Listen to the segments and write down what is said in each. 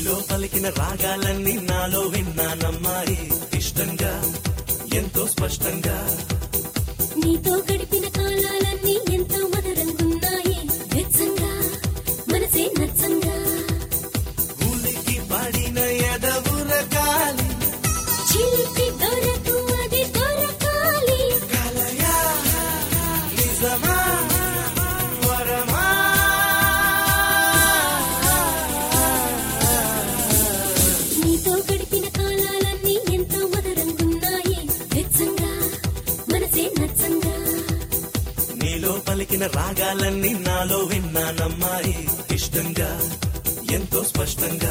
నీలో పలికిన రాగాలన్నీ నాలో విన్నానమ్మాయి ఇష్టంగా ఎంతో స్పష్టంగా నీతో గడిపిన కాలాలన్నీ ఎంతో మధురంగున్నాయి వెచ్చంగా మనసే నచ్చంగా ఉలికి పడిన ఎదవుల గాలి చిలిపి దొరకు అది దొరకాలి కలయా నిజమా వరమా నీతో గడిపిన కాలాలన్నీ ఎంతో మధురంగున్నాయి వెచ్చంగా మనసే నచ్చంగా నీలో పలికిన రాగాలన్నీ నాలో విన్నానమ్మాయి ఇష్టంగా ఎంతో స్పష్టంగా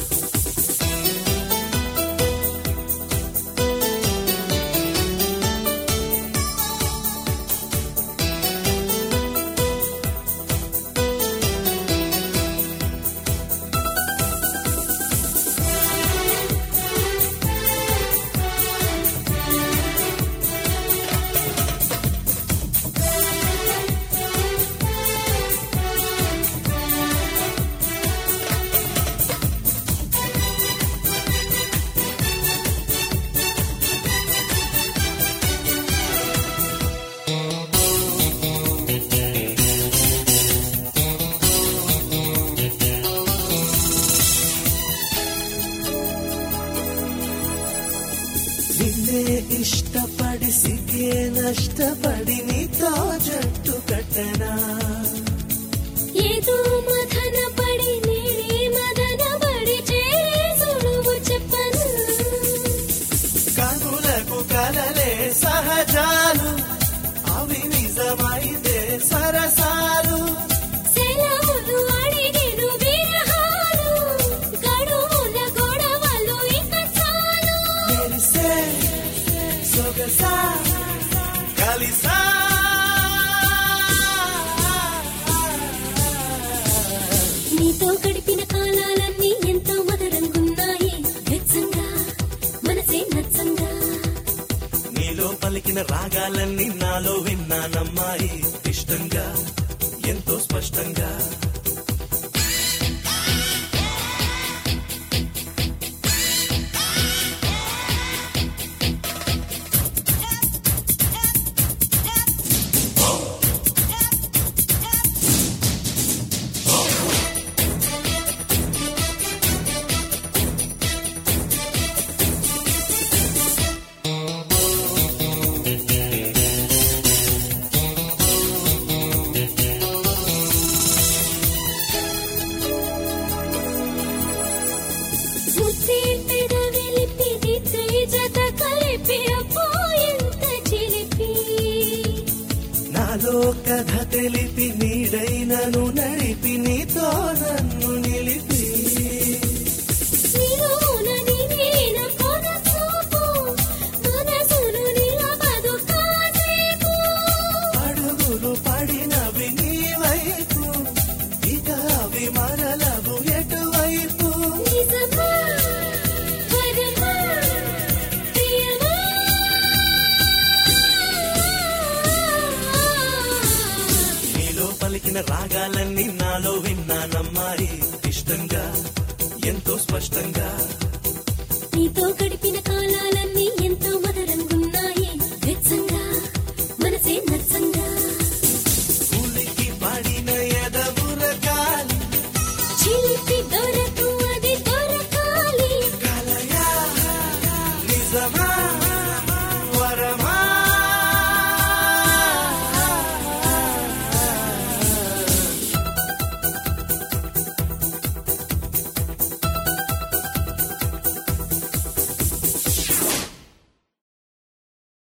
నిన్నే ఇష్టపడి సిగే నష్టపడి నీతో జట్టు కట్టనా ఏదో మదన పడి నేనే మదన పడి చేసుడువు చెప్పను కనులకు కలలే సహజాలు అవి నిజమైతే సరసాలు సెలవులు అడిగెను విరహాలు గడువుల గొడవలు ఇక చాలు మెరిసే సొగసా కలిసా నీతో గడిపిన కాలాలన్నీ ఎంతో మధురంగున్నాయి వెచ్చంగా మనసే నచ్చంగా నీలో పలికిన రాగాలన్నీ నాలో విన్నానమ్మాయి ఇష్టంగా ఎంతో స్పష్టంగా ముద్దే పెదవిలిపి దిద్దే జత కలిపి అబ్బో ఎంత చిలిపి నాలో కథ తెలిపి నీడైనను నడిపి నీతో నన్ను నిలిపి నిలువున నివేన కొన చూపు మనసును నిలబదు కాసేపు అడుగులు పడినవి నీ వైపు ఇక అవి మరలవు ఎటువైపు నిజమా వరమా ప్రియమా నీలో పలికిన రాగాలన్నీ నాలో విన్నానమ్మాయి ఇష్టంగా ఎంతో స్పష్టంగా నీతో గడిపిన కాలాలన్నీ ఎంతో మధురంగా